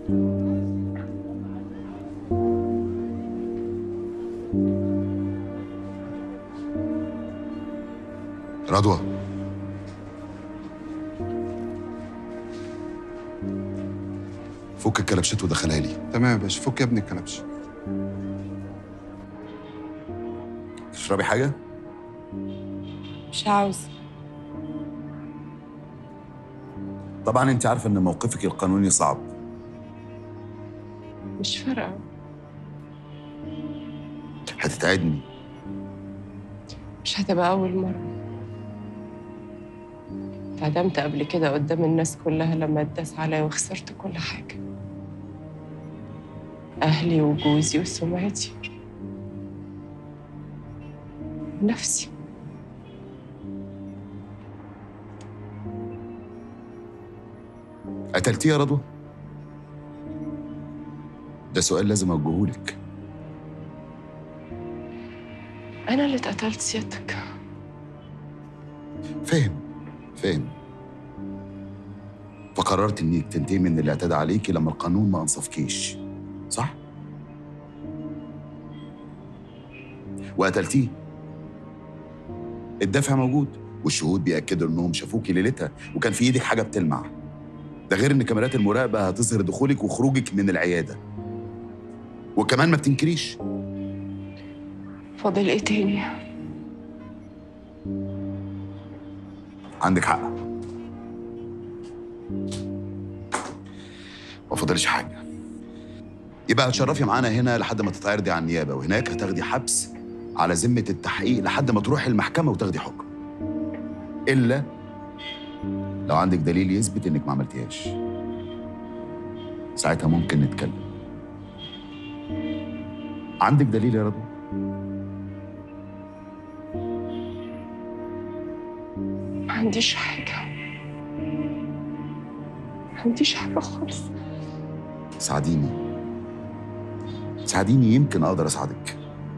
رضوى فك الكلبشات ودخلها لي تمام يا باشا فك يا ابني الكلبش تشربي حاجه مش عاوز طبعا انت عارفه ان موقفك القانوني صعب مش فارقة هتتعدني مش هتبقى أول مرة اتعدمت قبل كده قدام الناس كلها لما اتداس عليا وخسرت كل حاجة أهلي وجوزي وسمعتي نفسي قتلتيه يا رضوى ده سؤال لازم اوجههولك أنا اللي اتقتلت سيادتك فاهم فاهم فقررت انك تنتهي من اللي اعتدى عليكي لما القانون ما انصفكيش صح وقتلتيه الدافع موجود والشهود بيأكدوا انهم شافوكي ليلتها وكان في ايدك حاجه بتلمع ده غير ان كاميرات المراقبه هتظهر دخولك وخروجك من العياده وكمان ما بتنكريش فاضل إيه تاني عندك حق ما فاضلش حاجه يبقى هتشرفي معانا هنا لحد ما تتعرضي على النيابه وهناك هتاخدي حبس على ذمه التحقيق لحد ما تروحي المحكمه وتاخدي حكم الا لو عندك دليل يثبت انك ما عملتيهاش ساعتها ممكن نتكلم عندك دليل يا رضوى ما عنديش حاجة ما عنديش حاجة خالص ساعديني ساعديني يمكن اقدر اساعدك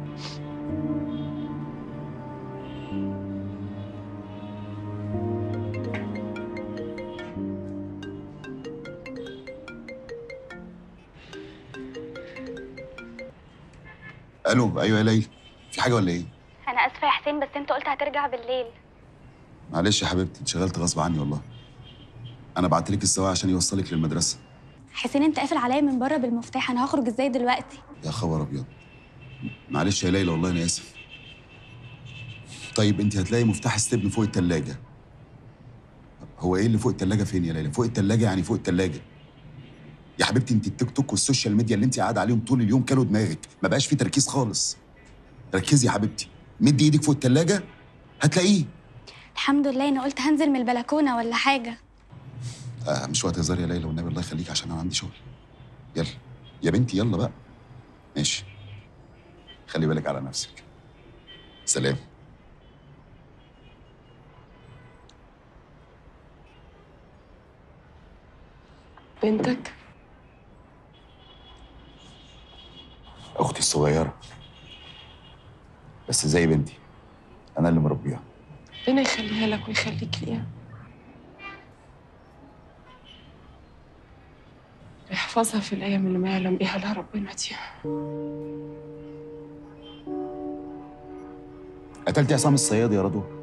الو ايوه يا ليلى في حاجه ولا ايه انا اسفه يا حسين بس انت قلت هترجع بالليل معلش يا حبيبتي اتشغلت غصب عني والله انا بعت لك السواق عشان يوصلك للمدرسه حسين انت قافل عليا من بره بالمفتاح انا هخرج ازاي دلوقتي يا خبر ابيض معلش يا ليلى والله انا اسف طيب انت هتلاقي مفتاح استبن فوق التلاجة هو ايه اللي فوق التلاجة فين يا ليلى فوق التلاجة يعني فوق التلاجة يا حبيبتي انت التيك توك والسوشيال ميديا اللي انت قاعده عليهم طول اليوم كلوا دماغك ما بقاش في تركيز خالص ركزي يا حبيبتي مدي ايدك فوق التلاجة هتلاقيه الحمد لله انا قلت هنزل من البلكونه ولا حاجه آه مش وقت هزار يا ليلى والنبي الله يخليك عشان انا عندي شغل يلا يا بنتي يلا بقى ماشي خلي بالك على نفسك سلام بنتك اختي الصغيره بس زي بنتي انا اللي مربيها ربنا يخليها لك ويخليك ليها يحفظها في الأيام اللي ما يعلم بيها إلا ربنا دي قتلتي عصام الصياد يا رضوى